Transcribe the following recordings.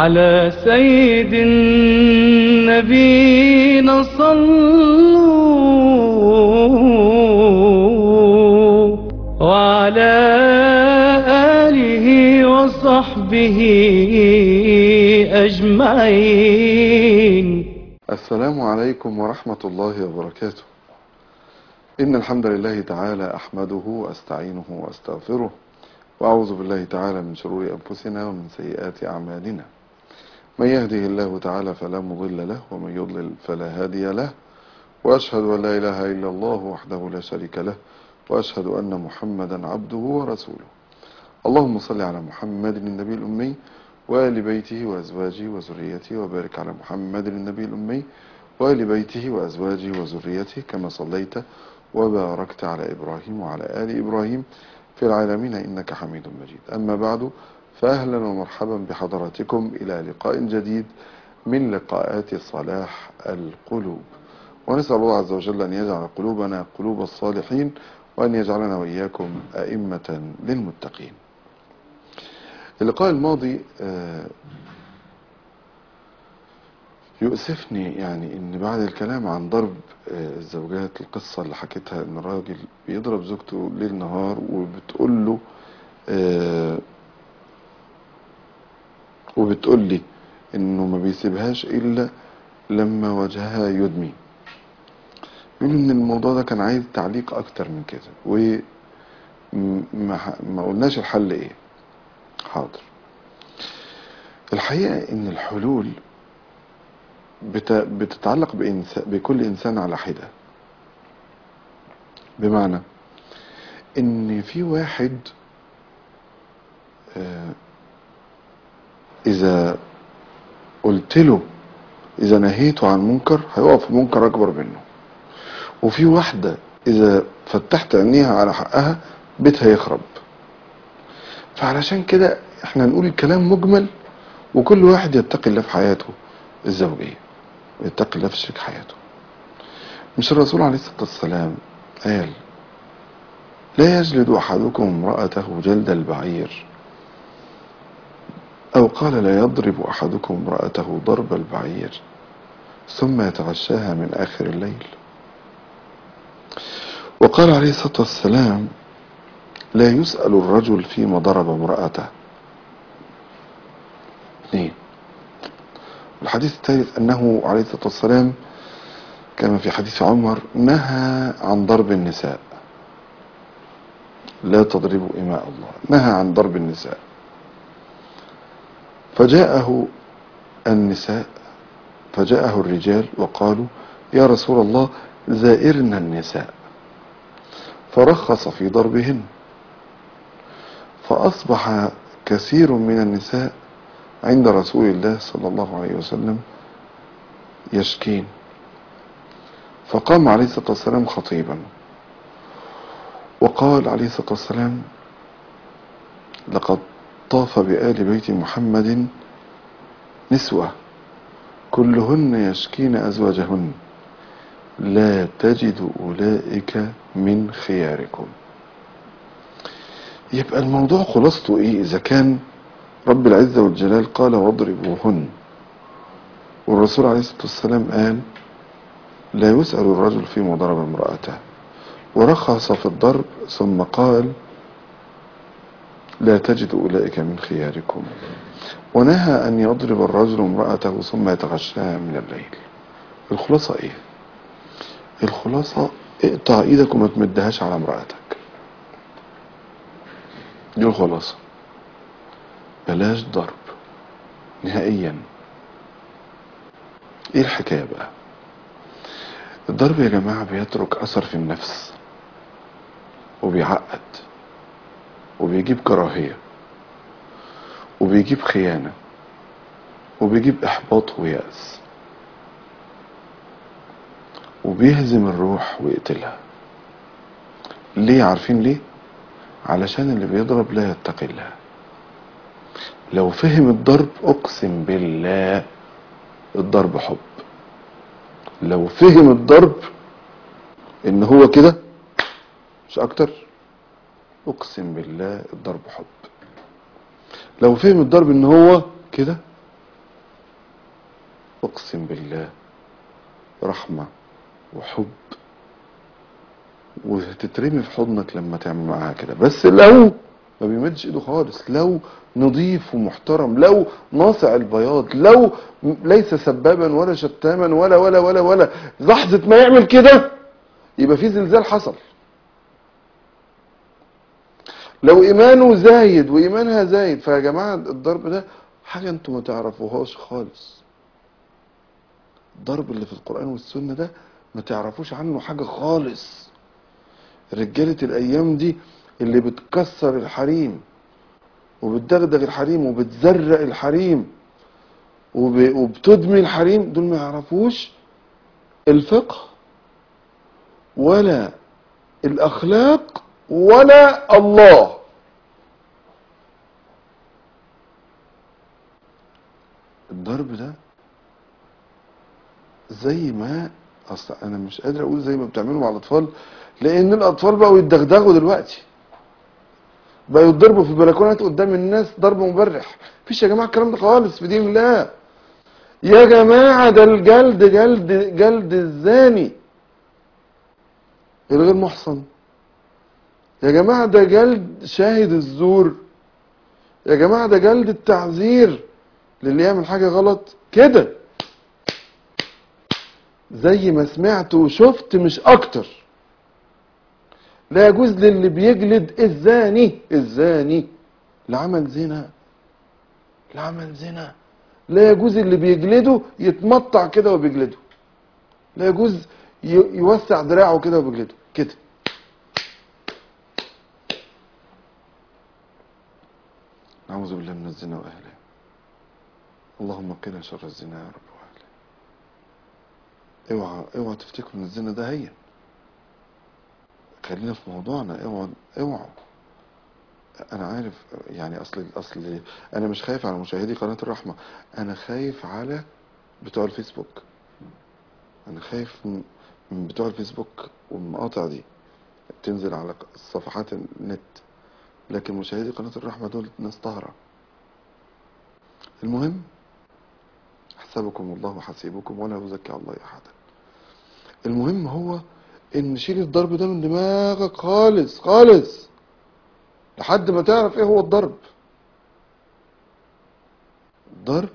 على سيد النبينا صلوا وعلى آله وصحبه أجمعين السلام عليكم ورحمة الله وبركاته إن الحمد لله تعالى أحمده وأستعينه وأستغفره وأعوذ بالله تعالى من شرور أنفسنا ومن سيئات أعمالنا من يهده الله تعالى فلا مضل له ومن يضلل فلا هادي له وأشهد أن لا إله إلا الله وحده لا شريك له وأشهد أن محمدا عبده ورسوله اللهم صل على محمد النبي الأمي وآل بيته وأزواجه وذريته وبارك على محمد النبي الأمي وآل بيته وأزواجه وذريته كما صليت وباركت على إبراهيم وعلى آل إبراهيم في العالمين إنك حميد مجيد أما بعد فأهلا ومرحبا بحضراتكم إلى لقاء جديد من لقاءات صلاح القلوب ونسأل الله عز وجل أن يجعل قلوبنا قلوب الصالحين وأن يجعلنا وإياكم أئمة للمتقين اللقاء الماضي آه، يؤسفني يعني ان بعد الكلام عن ضرب آه، الزوجات القصة اللي حكيتها ان راجل بيضرب زوجته ليل نهار وبتقول له آه، وبتقول لي انه ما بيسيبهاش الا لما وجهها يدمي يقول ان الموضوع ده كان عايز تعليق اكتر من كده وما ما قلناش الحل ايه حاضر الحقيقة ان الحلول بت... بتتعلق بإنس... بكل إنسان على حدة بمعنى إن في واحد آه، إذا قلت له إذا نهيته عن منكر هيقف في منكر أكبر منه وفي واحدة إذا فتحت عينيها على حقها بيتها يخرب فعلشان كده احنا نقول الكلام مجمل وكل واحد يتقي الله في حياته الزوجيه ويتقي الله في شريك حياته مش الرسول عليه الصلاة والسلام قال لا يجلد أحدكم امرأته جلد البعير أو قال لا يضرب أحدكم امرأته ضرب البعير ثم يتغشاها من آخر الليل وقال عليه الصلاة والسلام لا يسأل الرجل فيما ضرب امرأته اثنين الحديث الثالث أنه عليه الصلاة والسلام كما في حديث عمر نهى عن ضرب النساء لا تضربوا إماء الله نهى عن ضرب النساء فجاءه النساء فجاءه الرجال وقالوا يا رسول الله زائرنا النساء فرخص في ضربهن فأصبح كثير من النساء عند رسول الله صلى الله عليه وسلم يشكين فقام عليه الصلاة والسلام خطيبا وقال عليه الصلاة والسلام لقد طاف بآل بيت محمد نسوة كلهن يشكين أزواجهن لا تجد أولئك من خياركم يبقى الموضوع خلاصته ايه اذا كان رب العزة والجلال قال واضربوهن والرسول عليه الصلاة والسلام قال لا يسأل الرجل فيما ضرب امرأته ورخص في الضرب ثم قال لا تجد أولئك من خياركم ونهى أن يضرب الرجل امرأته ثم يتغشاها من الليل الخلاصة ايه الخلاصة اقطع ايدك وما تمدهاش على امرأتك دي الخلاصة بلاش ضرب نهائيا ايه الحكاية بقى الضرب يا جماعة بيترك اثر في النفس وبيعقد وبيجيب كراهية وبيجيب خيانة وبيجيب احباط ويأس وبيهزم الروح ويقتلها ليه عارفين ليه علشان اللي بيضرب لا يتقي الله لو فهم الضرب اقسم بالله الضرب حب لو فهم الضرب ان هو كده مش اكتر اقسم بالله الضرب حب لو فهم الضرب ان هو كده اقسم بالله رحمة وحب وهتترمي في حضنك لما تعمل معاها كده بس لو ما بيمدش ايده خالص لو نظيف ومحترم لو ناصع البياض لو م- ليس سبابا ولا شتاما ولا ولا ولا ولا لحظة ما يعمل كده يبقى في زلزال حصل لو ايمانه زايد وايمانها زايد فيا جماعة الضرب ده حاجة انتوا ما تعرفوهاش خالص الضرب اللي في القرآن والسنة ده ما تعرفوش عنه حاجة خالص رجالة الأيام دي اللي بتكسر الحريم وبتدغدغ الحريم وبتزرق الحريم وب- وبتدمي الحريم دول ما يعرفوش الفقه ولا الأخلاق ولا الله الضرب ده زي ما اصل انا مش قادر اقول زي ما بتعملوا مع الاطفال لان الاطفال بقوا يتدغدغوا دلوقتي بقوا يتضربوا في البلكونات قدام الناس ضرب مبرح مفيش يا جماعه الكلام ده خالص في دين الله يا جماعه ده الجلد جلد جلد الزاني الغير محصن يا جماعه ده جلد شاهد الزور يا جماعه ده جلد التعذير للي يعمل حاجه غلط كده زي ما سمعت وشفت مش اكتر لا يجوز للي بيجلد الزاني الزاني لعمل زنا لعمل زنا لا يجوز اللي بيجلده يتمطع كده وبيجلده لا يجوز ي- يوسع دراعه كده وبيجلده كده نعوذ بالله من الزنا واهله اللهم قنا شر الزنا يا رب واهله اوعى اوعى تفتكروا ان الزنا ده هين خلينا في موضوعنا اوعى اوعوا انا عارف يعني اصل اصل انا مش خايف على مشاهدي قناه الرحمه انا خايف على بتوع الفيسبوك انا خايف من من بتوع الفيسبوك والمقاطع دي تنزل على صفحات النت لكن مشاهدي قناه الرحمه دول ناس طاهره المهم حسبكم الله حسيبكم ولا يزكي على الله احدا المهم هو ان شيل الضرب ده من دماغك خالص خالص لحد ما تعرف ايه هو الضرب الضرب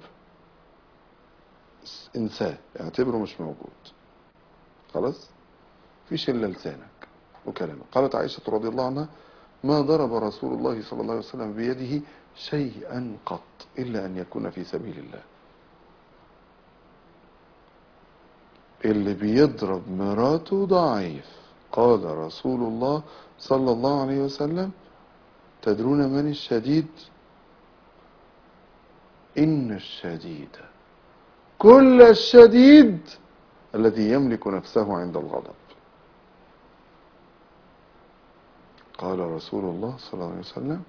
س- انساه اعتبره مش موجود خلاص فيش الا لسانك وكلامك قالت عائشة رضي الله عنها ما ضرب رسول الله صلى الله عليه وسلم بيده شيئا قط الا ان يكون في سبيل الله اللي بيضرب مراته ضعيف قال رسول الله صلى الله عليه وسلم تدرون من الشديد إن الشديد كل الشديد الذي يملك نفسه عند الغضب قال رسول الله صلى الله عليه وسلم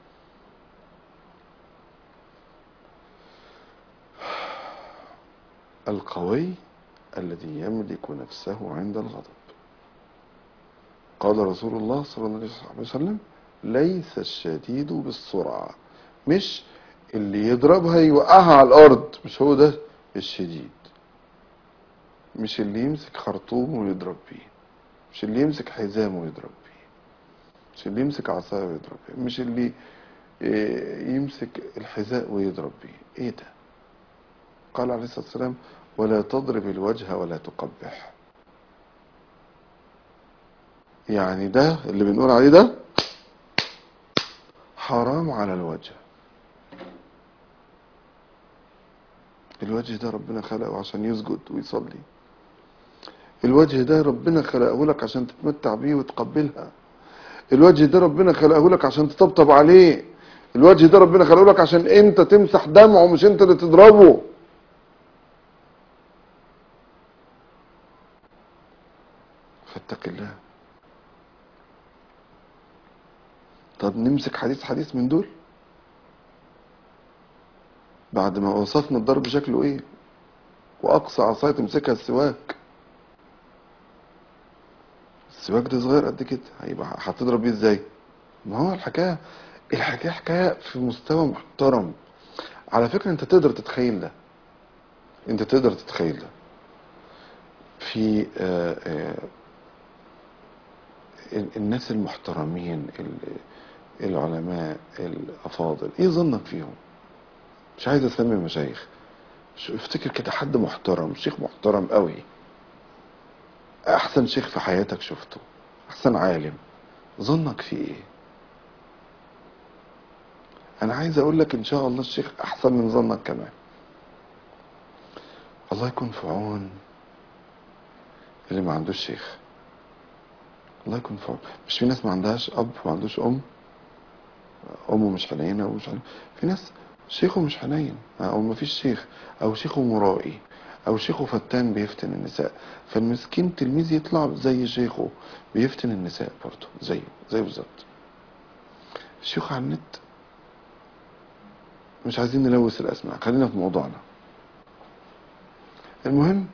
القوي الذي يملك نفسه عند الغضب قال رسول الله صلى الله عليه وسلم ليس الشديد بالسرعة مش اللي يضربها يوقعها على الأرض مش هو ده الشديد مش اللي يمسك خرطوم ويضرب بيه مش اللي يمسك حزام ويضرب بيه مش اللي يمسك عصاية ويضرب بيه مش اللي إيه، يمسك الحذاء ويضرب بيه ايه ده قال عليه الصلاة والسلام ولا تضرب الوجه ولا تقبح يعني ده اللي بنقول عليه ده حرام على الوجه الوجه ده ربنا خلقه عشان يسجد ويصلي الوجه ده ربنا خلقه لك عشان تتمتع بيه وتقبلها الوجه ده ربنا خلقه لك عشان تطبطب عليه الوجه ده ربنا خلقه لك عشان انت تمسح دمعه مش انت اللي تضربه فاتق الله طب نمسك حديث حديث من دول بعد ما وصفنا الضرب شكله ايه واقصى عصايه تمسكها السواك السواك ده صغير قد كده هيبقى هتضرب بيه ازاي ما هو الحكايه الحكايه حكايه في مستوى محترم على فكره انت تقدر تتخيل ده انت تقدر تتخيل ده في آه، آه، ال- الناس المحترمين ال- العلماء الافاضل ايه ظنك فيهم مش عايز اسمي مشايخ شو افتكر كده حد محترم شيخ محترم قوي احسن شيخ في حياتك شفته احسن عالم ظنك فيه ايه انا عايز اقول لك ان شاء الله الشيخ احسن من ظنك كمان الله يكون في عون اللي ما عندوش شيخ الله يكون في عون مش في ناس ما عندهاش اب وما عندوش ام امه مش حنينه ومش حنينة. في ناس شيخه مش حنين او ما فيش شيخ او شيخه مرائي او شيخه فتان بيفتن النساء فالمسكين تلميذ يطلع زي شيخه بيفتن النساء برضه زيه زيه بالظبط الشيوخ على النت مش عايزين نلوث الاسماء خلينا في موضوعنا المهم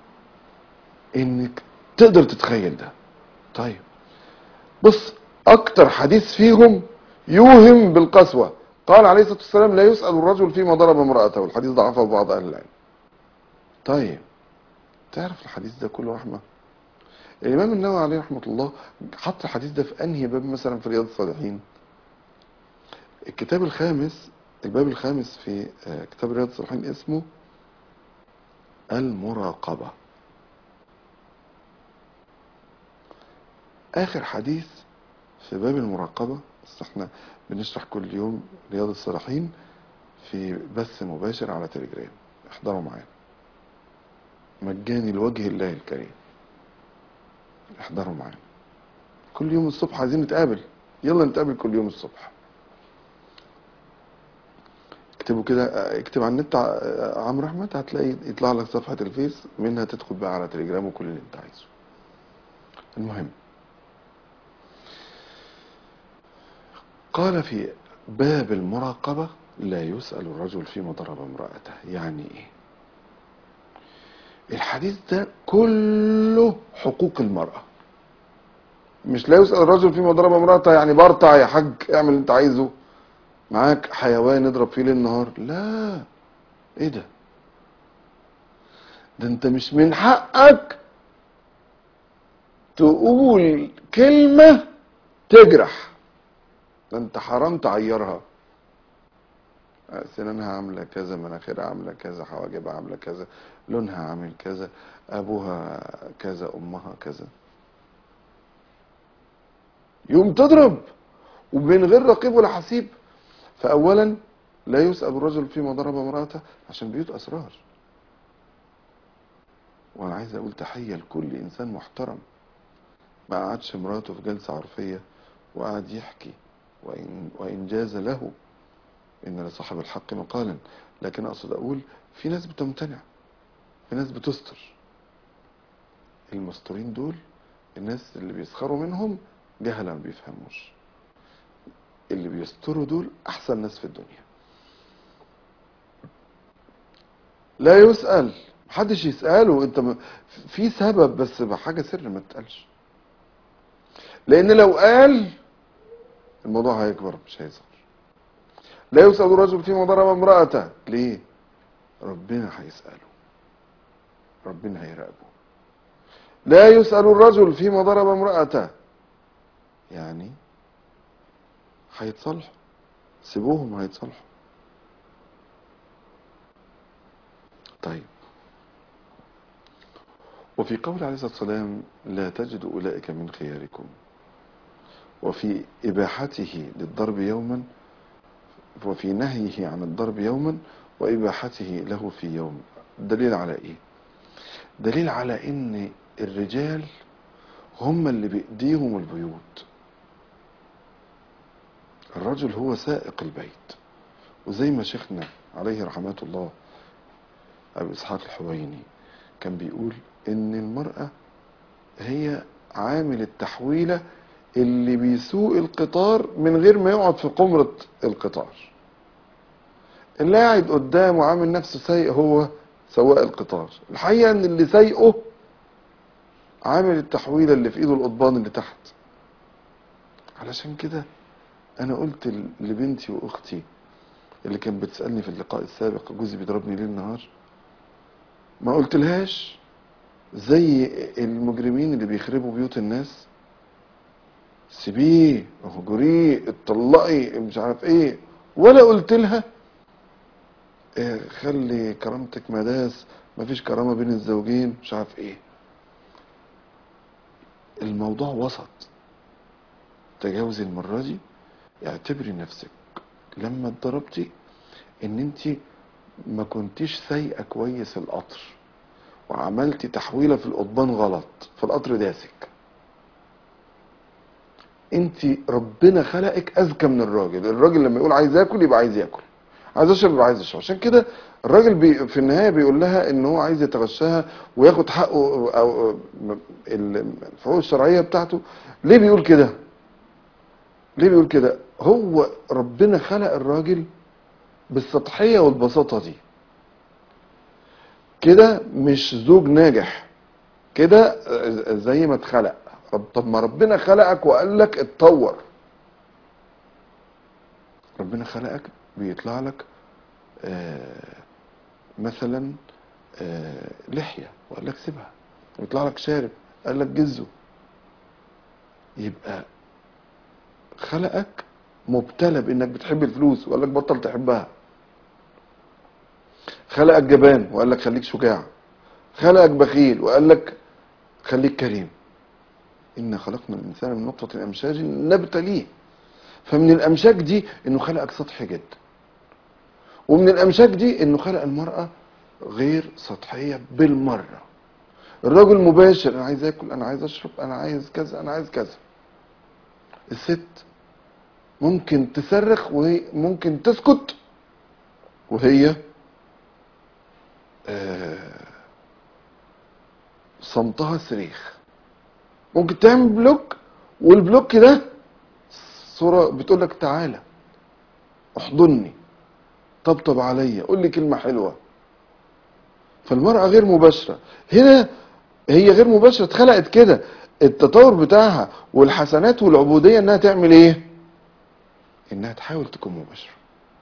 انك تقدر تتخيل ده طيب بص اكتر حديث فيهم يوهم بالقسوة قال عليه الصلاة والسلام لا يسأل الرجل فيما ضرب امرأته والحديث ضعفه بعض اهل العلم طيب تعرف الحديث ده كله رحمة الامام النووي عليه رحمة الله حط الحديث ده في انهي باب مثلا في رياض الصالحين الكتاب الخامس الباب الخامس في آه، كتاب رياض الصالحين اسمه المراقبة آخر حديث في باب المراقبة بس احنا بنشرح كل يوم رياض الصالحين في بث مباشر على تليجرام احضروا معانا مجاني لوجه الله الكريم احضروا معانا كل يوم الصبح عايزين نتقابل يلا نتقابل كل يوم الصبح اكتبوا كده اه، اكتب على النت ع- اه، عمرو احمد هتلاقي يطلع لك صفحة الفيس منها تدخل بقى على تليجرام وكل اللي انت عايزه المهم قال في باب المراقبة لا يسأل الرجل فيما ضرب امرأته يعني ايه الحديث ده كله حقوق المرأة مش لا يسأل الرجل فيما ضرب امرأته يعني برطع يا حاج اعمل اللي انت عايزه معاك حيوان اضرب فيه ليل نهار لا ايه ده ده انت مش من حقك تقول كلمة تجرح ده انت حرام تعيرها سنانها عاملة كذا مناخيرها عاملة كذا حواجبها عاملة كذا لونها عامل كذا أبوها كذا أمها كذا يوم تضرب ومن غير رقيب ولا حسيب فأولا لا يسأل الرجل فيما ضرب امرأته عشان بيوت أسرار وأنا عايز أقول تحية لكل إنسان محترم ما قعدش مراته في جلسة عرفية وقعد يحكي وإن, وإن جاز له إن لصاحب الحق مقالا لكن أقصد أقول في ناس بتمتنع في ناس بتستر المستورين دول الناس اللي بيسخروا منهم جهلة ما بيفهموش اللي بيستروا دول أحسن ناس في الدنيا لا يسأل محدش يسأله انت م... في سبب بس بحاجة سر ما تقالش لان لو قال الموضوع هيكبر مش هيظهر لا يسأل الرجل فيما ضرب امرأته ليه ربنا هيسأله ربنا هيراقبه لا يسأل الرجل فيما ضرب امرأته يعني هيتصالحوا سيبوهم هيتصالحوا طيب وفي قول عليه الصلاة والسلام لا تجد أولئك من خياركم وفي إباحته للضرب يوما وفي نهيه عن الضرب يوما وإباحته له في يوم دليل على إيه دليل على إن الرجال هم اللي بإيديهم البيوت الرجل هو سائق البيت وزي ما شيخنا عليه رحمة الله أبو إسحاق الحويني كان بيقول إن المرأة هي عامل التحويلة اللي بيسوق القطار من غير ما يقعد في قمرة القطار اللي قاعد قدامه عامل نفسه سايق هو سواق القطار الحقيقة ان اللي سايقه عامل التحويلة اللي في ايده القضبان اللي تحت علشان كده انا قلت ل- لبنتي واختي اللي كانت بتسألني في اللقاء السابق جوزي بيضربني ليل نهار ما قلتلهاش زي المجرمين اللي بيخربوا بيوت الناس سيبيه اهجريه اتطلقي مش عارف ايه ولا قلت لها اه خلي كرامتك مداس مفيش كرامة بين الزوجين مش عارف ايه الموضوع وسط تجاوزي المرة دي اعتبري نفسك لما اتضربتي ان انت ما كنتيش سايقه كويس القطر وعملتي تحويله في القضبان غلط فالقطر داسك انت ربنا خلقك اذكى من الراجل الراجل لما يقول عايز اكل يبقى عايز ياكل عايز اشرب يبقى عايز يشرب عشان كده الراجل بي في النهايه بيقول لها ان هو عايز يتغشاها وياخد حقه او الحقوق الشرعيه بتاعته ليه بيقول كده ليه بيقول كده هو ربنا خلق الراجل بالسطحيه والبساطه دي كده مش زوج ناجح كده زي ما اتخلق رب طب ما ربنا خلقك وقال لك اتطور ربنا خلقك بيطلع لك آه مثلا آه لحيه وقال لك سيبها ويطلع لك شارب قال لك جزه يبقى خلقك مبتلى بانك بتحب الفلوس وقال لك بطل تحبها خلقك جبان وقال لك خليك شجاع خلقك بخيل وقال لك خليك كريم إنا خلقنا الإنسان من نقطة أمشاج نبتليه فمن الأمشاج دي إنه خلقك سطحي جدا ومن الأمشاج دي إنه خلق المرأة غير سطحية بالمرة الرجل مباشر أنا عايز آكل أنا عايز أشرب أنا عايز كذا أنا عايز كذا الست ممكن تصرخ وهي ممكن تسكت وهي آه صمتها صريخ ممكن تعمل بلوك والبلوك ده صورة بتقول لك تعالى احضني طبطب عليا قول لي كلمة حلوة فالمرأة غير مباشرة هنا هي غير مباشرة اتخلقت كده التطور بتاعها والحسنات والعبودية انها تعمل ايه انها تحاول تكون مباشرة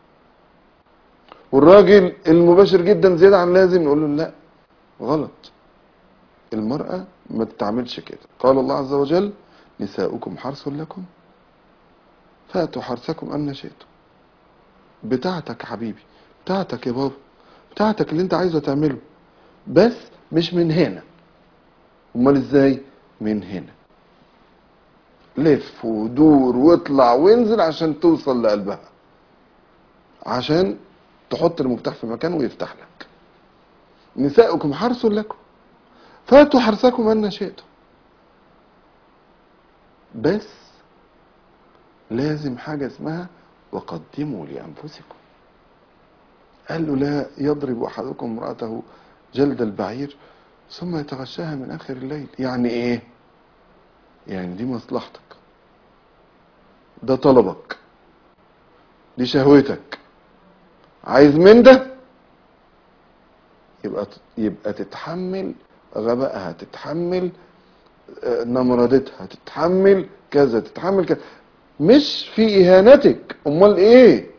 والراجل المباشر جدا زيادة عن لازم نقول له لا غلط المرأة ما تتعملش كده قال الله عز وجل نساؤكم حرث لكم فاتوا حرثكم أن شئتم بتاعتك يا حبيبي بتاعتك يا بابا بتاعتك اللي انت عايزه تعمله بس مش من هنا امال ازاي من هنا لف ودور واطلع وانزل عشان توصل لقلبها عشان تحط المفتاح في مكانه ويفتح لك نساؤكم حرث لكم فاتوا حرثكم أن شئتم بس لازم حاجة اسمها وقدموا لأنفسكم قال له لا يضرب أحدكم امرأته جلد البعير ثم يتغشاها من آخر الليل يعني إيه يعني دي مصلحتك ده طلبك دي شهوتك عايز من ده يبقى يبقى تتحمل غبائها تتحمل نمردتها تتحمل كذا تتحمل كذا مش في اهانتك امال ايه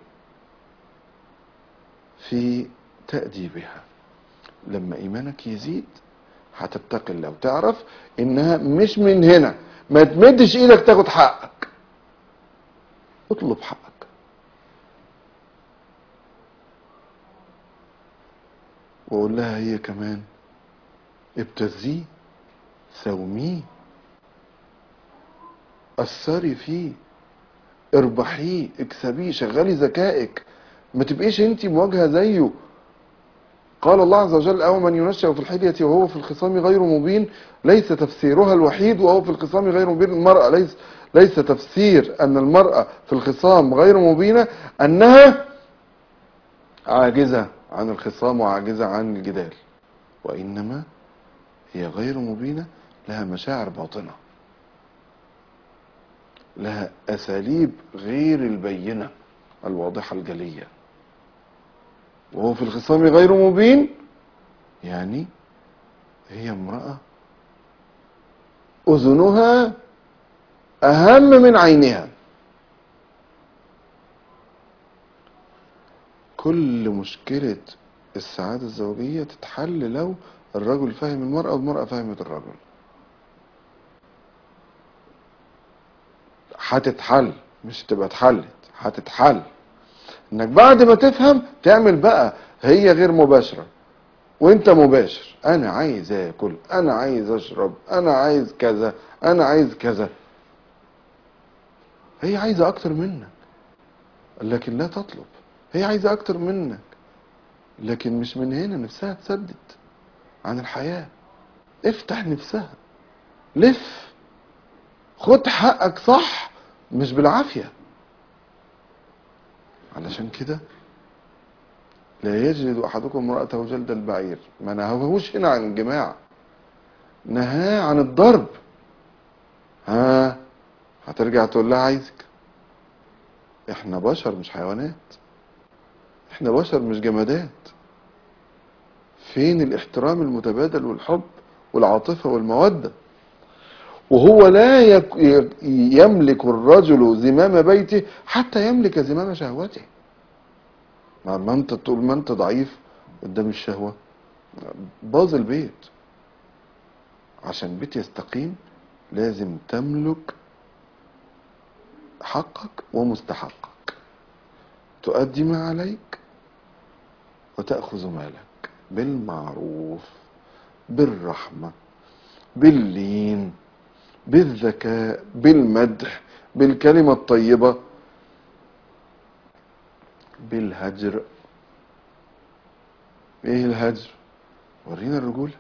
في تأديبها لما ايمانك يزيد هتتقي الله وتعرف انها مش من هنا ما تمدش ايدك تاخد حقك اطلب حقك واقول لها هي كمان ابتزيه سوميه أثري فيه اربحيه اكسبيه شغلي ذكائك ما تبقيش انت مواجهه زيه قال الله عز وجل أو من ينشأ في الحلية وهو في الخصام غير مبين ليس تفسيرها الوحيد وهو في الخصام غير مبين المرأة ليس ليس تفسير أن المرأة في الخصام غير مبينة أنها عاجزة عن الخصام وعاجزة عن الجدال وإنما هي غير مبينة لها مشاعر باطنة لها أساليب غير البينة الواضحة الجلية وهو في الخصام غير مبين يعني هي امرأة أذنها أهم من عينها كل مشكلة السعادة الزوجية تتحل لو الرجل فهم المرأة والمرأة فهمت الرجل هتتحل مش تبقى اتحلت هتتحل انك بعد ما تفهم تعمل بقى هي غير مباشرة وانت مباشر انا عايز اكل انا عايز اشرب انا عايز كذا انا عايز كذا هي عايزة اكتر منك لكن لا تطلب هي عايزة اكتر منك لكن مش من هنا نفسها تسدد عن الحياة افتح نفسها لف خد حقك صح مش بالعافية علشان كده لا يجلد احدكم امرأته جلد البعير ما نهوهوش هنا عن الجماع نهاه عن الضرب ها هترجع تقول لها عايزك احنا بشر مش حيوانات احنا بشر مش جمادات فين الاحترام المتبادل والحب والعاطفة والمودة وهو لا يك يملك الرجل زمام بيته حتى يملك زمام شهوته ما ما انت طول ما انت ضعيف قدام الشهوة باظ البيت عشان البيت يستقيم لازم تملك حقك ومستحقك تؤدي ما عليك وتأخذ مالك بالمعروف بالرحمة باللين بالذكاء بالمدح بالكلمة الطيبة بالهجر ايه الهجر ورينا الرجولة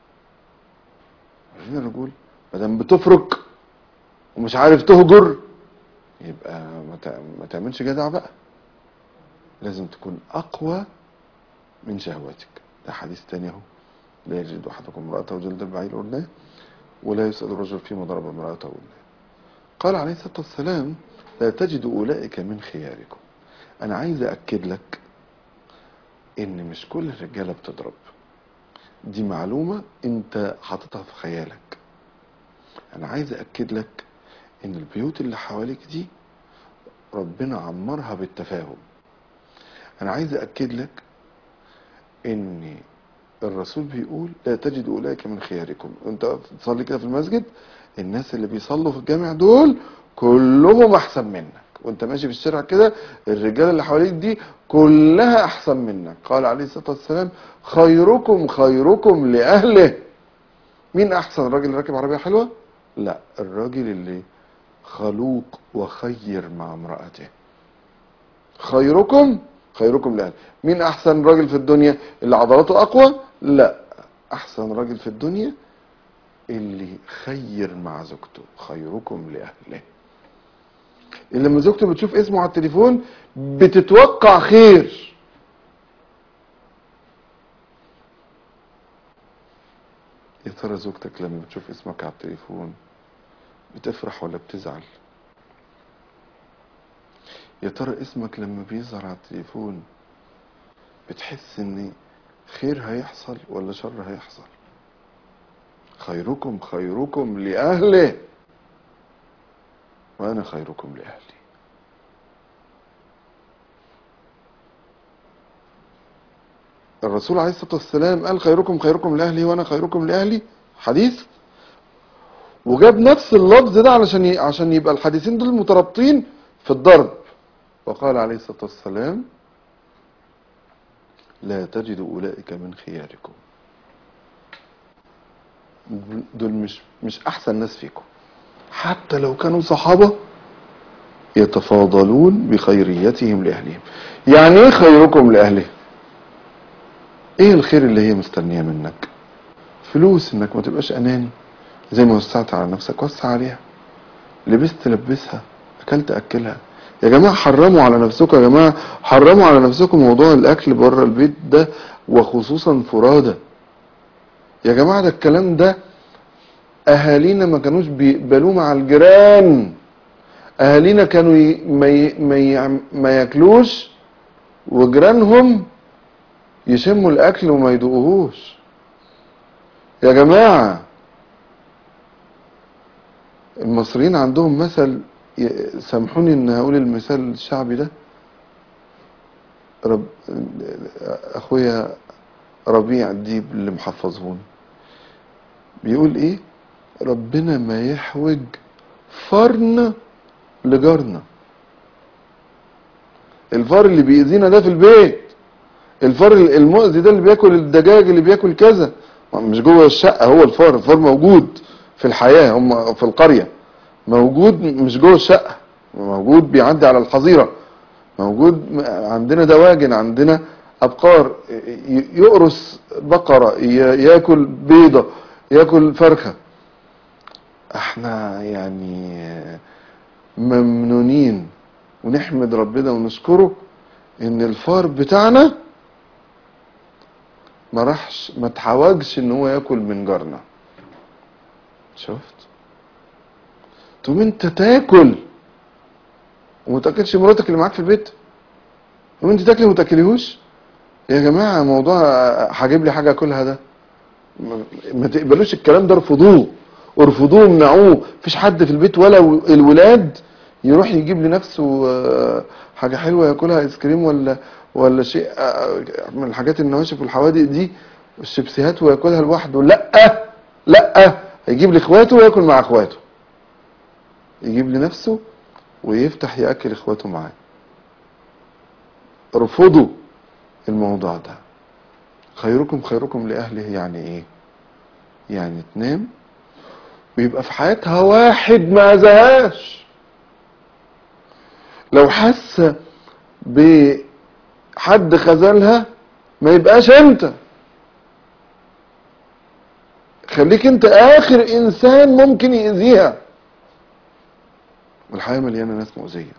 ورينا الرجولة مادام بتفرك ومش عارف تهجر يبقى ما تع- ما تعملش جدع بقى لازم تكون اقوى من شهوتك ده حديث تاني اهو لا يجد احدكم امرأته جلد البعير قلناه ولا يسأل الرجل فيما ضرب امرأته قلناه قال عليه الصلاة والسلام لا تجد أولئك من خياركم أنا عايز أأكد لك إن مش كل الرجالة بتضرب دي معلومة أنت حاططها في خيالك أنا عايز أأكد لك إن البيوت اللي حواليك دي ربنا عمرها بالتفاهم أنا عايز أأكد لك إن الرسول بيقول لا تجد أولئك من خياركم أنت تصلي كده في المسجد الناس اللي بيصلوا في الجامع دول كلهم أحسن منك وانت ماشي في الشارع كده الرجال اللي حواليك دي كلها أحسن منك قال عليه الصلاة والسلام خيركم خيركم لأهله مين أحسن الراجل اللي راكب عربية حلوة لا الراجل اللي خلوق وخير مع امرأته خيركم خيركم لأهله مين أحسن راجل في الدنيا اللي عضلاته أقوى لا أحسن راجل في الدنيا اللي خير مع زوجته خيركم لأهله اللي لما زوجته بتشوف اسمه على التليفون بتتوقع خير يا ترى زوجتك لما بتشوف اسمك على التليفون بتفرح ولا بتزعل يا ترى اسمك لما بيظهر على التليفون بتحس ان خير هيحصل ولا شر هيحصل خيركم خيركم لأهله وأنا خيركم لأهلي الرسول عليه الصلاة والسلام قال خيركم خيركم لأهلي وأنا خيركم لأهلي حديث وجاب نفس اللفظ ده علشان ي... عشان يبقى الحديثين دول مترابطين في الضرب وقال عليه الصلاة والسلام لا تجد أولئك من خياركم دول مش مش أحسن ناس فيكم حتى لو كانوا صحابة يتفاضلون بخيريتهم لأهلهم يعني ايه خيركم لأهله ايه الخير اللي هي مستنية منك فلوس انك ما تبقاش اناني زي ما وسعت على نفسك وسع عليها لبست لبسها اكلت اكلها يا جماعة حرموا على نفسكم يا جماعة حرموا على نفسكم موضوع الاكل بره البيت ده وخصوصا فرادة يا جماعة ده الكلام ده اهالينا ما كانوش بيقبلوه مع الجيران اهالينا كانوا ي... ما, ي... ما, ي... ما ياكلوش وجيرانهم يشموا الاكل وما يدوقوهوش يا جماعة المصريين عندهم مثل ي- سامحوني ان هقول المثال الشعبي ده رب اخويا ربيع ديب اللي محفظهون بيقول ايه ربنا ما يحوج فرن لجارنا الفار اللي بيأذينا ده في البيت الفار المؤذي ده اللي بياكل الدجاج اللي بياكل كذا مش جوه الشقة هو الفار الفار موجود في الحياة هم في القرية موجود مش جوه الشقة موجود بيعدي على الحظيرة موجود عندنا دواجن عندنا أبقار ي- يقرص بقرة ي- ياكل بيضة ياكل فرخة احنا يعني ممنونين ونحمد ربنا ونشكره ان الفار بتاعنا ما راحش ما تحوجش ان هو ياكل من جارنا شفت تقوم انت تاكل وما تاكلش مراتك اللي معاك في البيت تقوم انت تاكلي وما تاكليهوش يا جماعه موضوع هجيب لي حاجه اكلها ده ما- ما تقبلوش الكلام ده ارفضوه ارفضوه امنعوه مفيش حد في البيت ولا و- الولاد يروح يجيب لنفسه آه، حاجه حلوه ياكلها ايس كريم ولا ولا شيء آه، من الحاجات النواشف والحوادق دي الشيبسيهات وياكلها لوحده لا لا هيجيب لاخواته وياكل مع اخواته يجيب لنفسه ويفتح ياكل اخواته معاه ارفضوا الموضوع ده خيركم خيركم لاهله يعني ايه يعني تنام ويبقى في حياتها واحد ما اذاهاش لو حاسه بحد خذلها ما يبقاش انت خليك انت اخر انسان ممكن يأذيها والحياة مليانة ناس مؤذية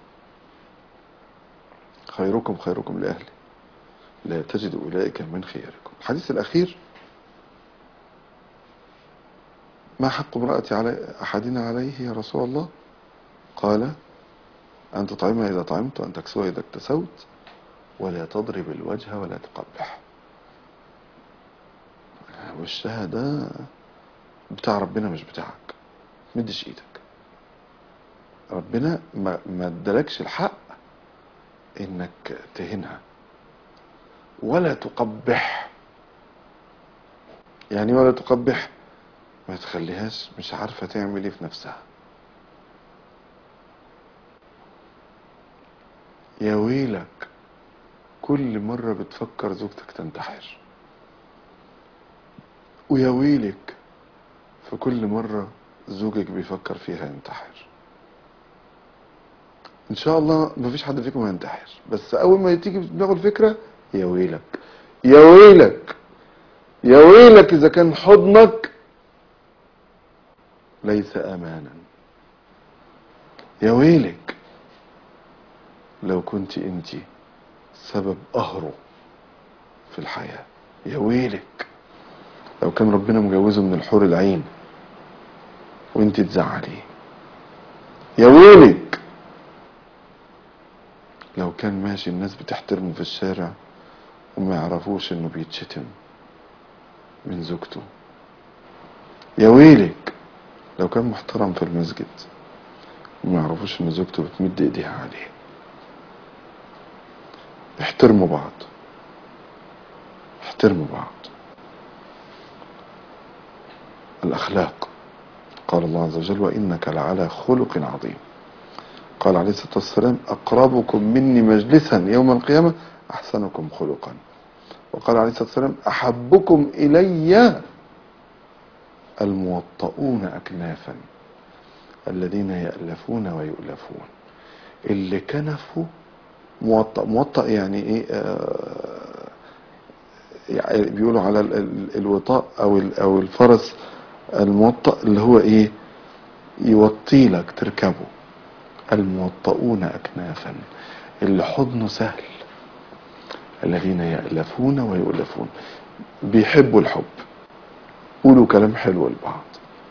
خيركم خيركم لأهله لا تجد أولئك من خياركم الحديث الأخير ما حق امرأة علي أحدنا عليه يا رسول الله قال أن تطعمها إذا طعمت وأن تكسوها إذا اكتسوت ولا تضرب الوجه ولا تقبح وشها ده بتاع ربنا مش بتاعك مدش ايدك ربنا ما ما ادالكش الحق انك تهينها ولا تقبح يعني ولا تقبح ما تخليهاش مش عارفة تعمل ايه في نفسها يا ويلك كل مرة بتفكر زوجتك تنتحر ويا ويلك في كل مرة زوجك بيفكر فيها ينتحر ان شاء الله مفيش حد فيكم هينتحر بس اول ما تيجي في دماغه الفكرة يا ويلك يا ويلك يا ويلك اذا كان حضنك ليس امانا يا ويلك لو كنت انت سبب قهره في الحياة يا ويلك لو كان ربنا مجوزه من الحور العين وانت تزعليه يا ويلك لو كان ماشي الناس بتحترمه في الشارع وما يعرفوش انه بيتشتم من زوجته يا ويلك لو كان محترم في المسجد وما يعرفوش ان زوجته بتمد ايديها عليه احترموا بعض احترموا بعض الأخلاق قال الله عز وجل وإنك لعلى خلق عظيم قال عليه الصلاة والسلام أقربكم مني مجلسا يوم القيامة أحسنكم خلقا وقال عليه الصلاة والسلام أحبكم إلي الموطؤون أكنافا الذين يألفون ويؤلفون اللي كنفوا موطأ موطأ يعني ايه آه يعني بيقولوا على ال- ال- الوطاء او ال- او الفرس الموطأ اللي هو ايه يوطي لك تركبه الموطؤون اكنافا اللي حضنه سهل الذين يألفون ويؤلفون بيحبوا الحب قولوا كلام حلو لبعض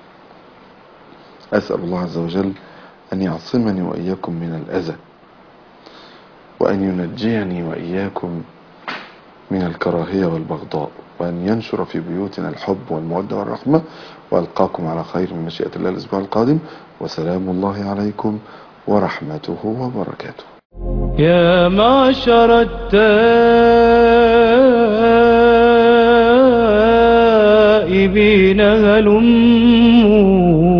أسأل الله عز وجل أن يعصمني وإياكم من الأذى وأن ينجيني وإياكم من الكراهية والبغضاء وأن ينشر في بيوتنا الحب والمودة والرحمة وألقاكم على خير من مشيئة الله الأسبوع القادم وسلام الله عليكم ورحمته وبركاته يا معشر تائبين هلموا